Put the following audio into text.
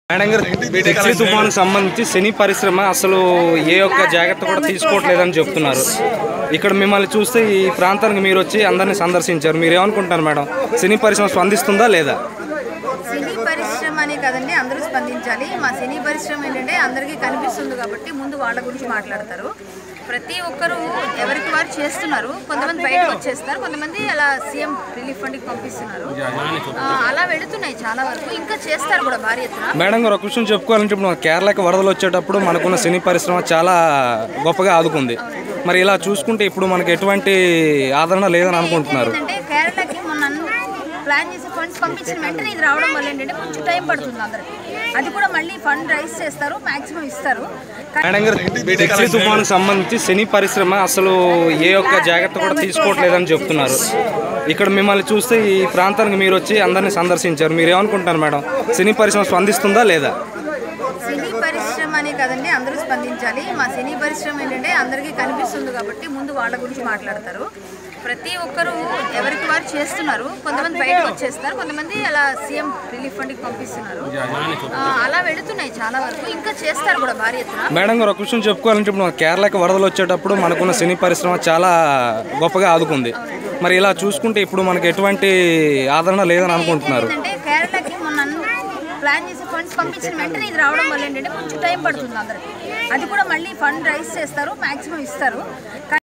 madam గారు టెక్సీ తుఫాను సంబంధించి సినీ పరిశ్రమ అసలు ఏ ఒక్క జాగ్రత్త కూడా తీసుకోవట్లేదని చెప్తున్నారు ఇక్కడ మిమ్మల్ని చూస్తే ఈ ప్రాంతానికి మీరు వచ్చి అందరిని సందర్శించారు మీరు ఏమనుకుంటున్నారు మేడం సినీ పరిశ్రమ స్పందిస్తుందా లేదా సినీ పరిశ్రమ అనే కదండి అందరూ స్పందించాలి మా సినీ పరిశ్రమ ఏంటంటే అందరికీ కనిపిస్తుంది కాబట్టి ముందు వాళ్ళ గురించి మాట్లాడతారు ప్రతి ఒక్కరూ ఎవరికి వారు చేస్తున్నారు కొంతమంది బయటకు వచ్చేస్తారు కొంతమంది అలా సీఎం రిలీఫ్ ఫండ్కి పంపిస్తున్నారు ఆ, అలా వెళుతున్నాయి చాలా వరకు ఇంకా చేస్తారు కూడా భారీ ఎత్తున మేడం గారు ఒక విషయం చెప్పుకోవాలంటే ఇప్పుడు మన కేరళకి వరదలు వచ్చేటప్పుడు మనకున్న సినీ పరిశ్రమ చాలా గొప్పగా ఆదుకుంది మరి ఇలా చూసుకుంటే ఇప్పుడు మనకి ఎటువంటి ఆదరణ లేదని అనుకుంటున్నారు ఏంటంటే కేరళకి మొన్న అందరూ ప్లాన్ చేసి ఫండ్స్ పంపించిన వెంటనే ఇది రావడం వల్ల ఏంటంటే కొంచెం టైం పడుతుంది అందరికి అది కూడా మళ్ళీ ఫండ్ రైస్ చేస్తారు మాక్సిమం ఇస్తారు కానీ మేడం గారు టెక్సీ తుఫాను సంబంధించి సినీ పరిశ్రమ అసలు ఏ ఒక్క జాగ్రత్త కూడా తీసుకోవట్లేదని చెప్తున్నారు ఇక్కడ మిమ్మల్ని చూస్తే ఈ ప్రాంతానికి మీరు వచ్చి అందరిని సందర్శించారు మీరు ఏమనుకుంటున్నారు మేడం సినీ పరిశ్రమ స్పందిస్తుందా లేదా సినీ పరిశ్రమ అనే కదండి అందరూ స్పందించాలి మా సినీ పరిశ్రమ ఏంటంటే అందరికీ కనిపిస్తుంది కాబట్టి ముందు వాళ్ళ గురించి మాట్లాడతారు ప్రతి ఒక్కరూ ఎవరికి వారు చేస్తున్నారు కొంతమంది బయటకు వచ్చేస్తారు కొంతమంది అలా సీఎం రిలీఫ్ ఫండ్కి పంపిస్తున్నారు ఆ, అలా వెళుతున్నాయి చాలా వరకు ఇంకా చేస్తారు కూడా భారీ ఎత్తున మేడం గారు ఒక విషయం చెప్పుకోవాలంటే ఇప్పుడు మన కేరళకి వరదలు వచ్చేటప్పుడు మనకున్న సినీ పరిశ్రమ చాలా గొప్పగా ఆదుకుంది మరి ఇలా చూసుకుంటే ఇప్పుడు మనకి ఎటువంటి ఆదరణ లేదని అనుకుంటున్నారు ఏంటంటే కేరళకి మొన్న అందరూ ప్లాన్ చేసి ఫండ్స్ పంపించిన వెంటనే ఇది రావడం వల్ల ఏంటంటే కొంచెం టైం పడుతుంది అందరికి అది కూడా మళ్ళీ ఫండ్ రైస్ చేస్తారు మాక్సిమం ఇస్తారు